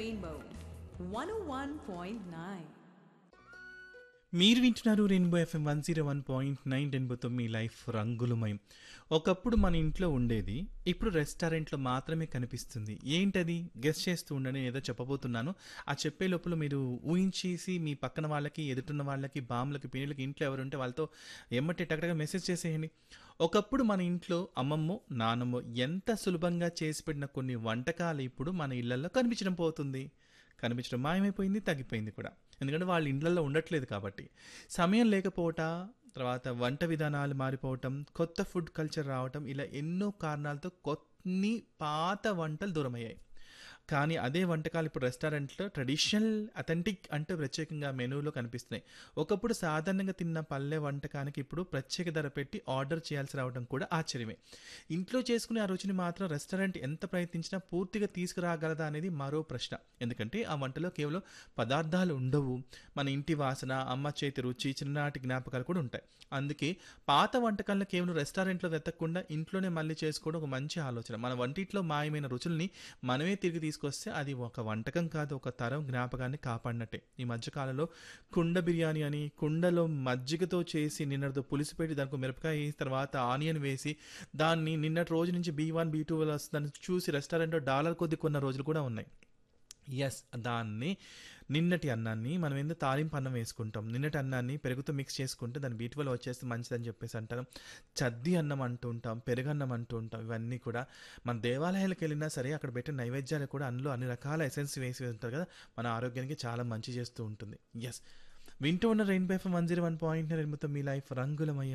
Rainbow 101.9. మీరు వింటున్నారు rainbow FM one zero one point nine రెయిన్బోతో మీ లైఫ్ రంగులమయం ఒకప్పుడు మన ఇంట్లో ఉండేది ఇప్పుడు రెస్టారెంట్లో మాత్రమే కనిపిస్తుంది ఏంటది గెస్ట్ చేస్తూ ఉండని ఏదో చెప్పబోతున్నాను ఆ చెప్పే లోపల మీరు ఊహించేసి మీ పక్కన వాళ్ళకి ఎదుటిన్న వాళ్ళకి బామ్లకి పిన్నులకి ఇంట్లో ఎవరుంటే వాళ్ళతో ఎమ్మటే టక్కడగా మెసేజ్ చేసేయండి ఒకప్పుడు మన ఇంట్లో అమ్మమ్మో నానమ్మో ఎంత సులభంగా చేసి పెట్టిన కొన్ని వంటకాలు ఇప్పుడు మన ఇళ్లలో కనిపించడం పోతుంది కనిపించడం మాయమైపోయింది తగ్గిపోయింది కూడా ఎందుకంటే వాళ్ళ ఇండ్లలో ఉండట్లేదు కాబట్టి సమయం లేకపోవట తర్వాత వంట విధానాలు మారిపోవటం కొత్త ఫుడ్ కల్చర్ రావటం ఇలా ఎన్నో కారణాలతో కొన్ని పాత వంటలు దూరమయ్యాయి కానీ అదే వంటకాలు ఇప్పుడు రెస్టారెంట్లో ట్రెడిషనల్ అథెంటిక్ అంటే ప్రత్యేకంగా మెనూలో కనిపిస్తున్నాయి ఒకప్పుడు సాధారణంగా తిన్న పల్లె వంటకానికి ఇప్పుడు ప్రత్యేక ధర పెట్టి ఆర్డర్ చేయాల్సి రావడం కూడా ఆశ్చర్యమే ఇంట్లో చేసుకునే ఆ రుచిని మాత్రం రెస్టారెంట్ ఎంత ప్రయత్నించినా పూర్తిగా తీసుకురాగలదా అనేది మరో ప్రశ్న ఎందుకంటే ఆ వంటలో కేవలం పదార్థాలు ఉండవు మన ఇంటి వాసన అమ్మ చేతి రుచి చిన్ననాటి జ్ఞాపకాలు కూడా ఉంటాయి అందుకే పాత వంటకాలను కేవలం రెస్టారెంట్లో వెతకకుండా ఇంట్లోనే మళ్ళీ చేసుకోవడం ఒక మంచి ఆలోచన మన వంటిట్లో మాయమైన రుచుల్ని మనమే తిరిగి తీసుకొస్తే అది ఒక వంటకం కాదు ఒక తరం జ్ఞాపకాన్ని కాపాడినట్టే ఈ మధ్యకాలంలో కుండ బిర్యానీ అని కుండలో మజ్జిగతో చేసి నిన్నటితో పులిసి పెట్టి దానికి మిరపకాయ వేసి తర్వాత ఆనియన్ వేసి దాన్ని నిన్నటి రోజు నుంచి బీ వన్ బీ టూ వస్తుందని చూసి రెస్టారెంట్లో డాలర్ కొద్ది కొన్న రోజులు కూడా ఉన్నాయి ఎస్ దాన్ని నిన్నటి అన్నాన్ని మనం ఎందుకు తాలింపు అన్నం వేసుకుంటాం నిన్నటి అన్నాన్ని పెరుగుతో మిక్స్ చేసుకుంటే దాని బీటువల్ వచ్చేస్తే మంచిదని చెప్పేసి అంటారు చద్ది అన్నం అంటూ ఉంటాం పెరుగన్నం అంటూ ఉంటాం ఇవన్నీ కూడా మన దేవాలయాలకు వెళ్ళినా సరే అక్కడ పెట్టిన నైవేద్యాలు కూడా అందులో అన్ని రకాల ఎసెన్స్ వేసి ఉంటారు కదా మన ఆరోగ్యానికి చాలా మంచి చేస్తూ ఉంటుంది ఎస్ వింటూ ఉన్న rainbow one zero one point ఎనిమిది మీ లైఫ్ రంగులమయ్య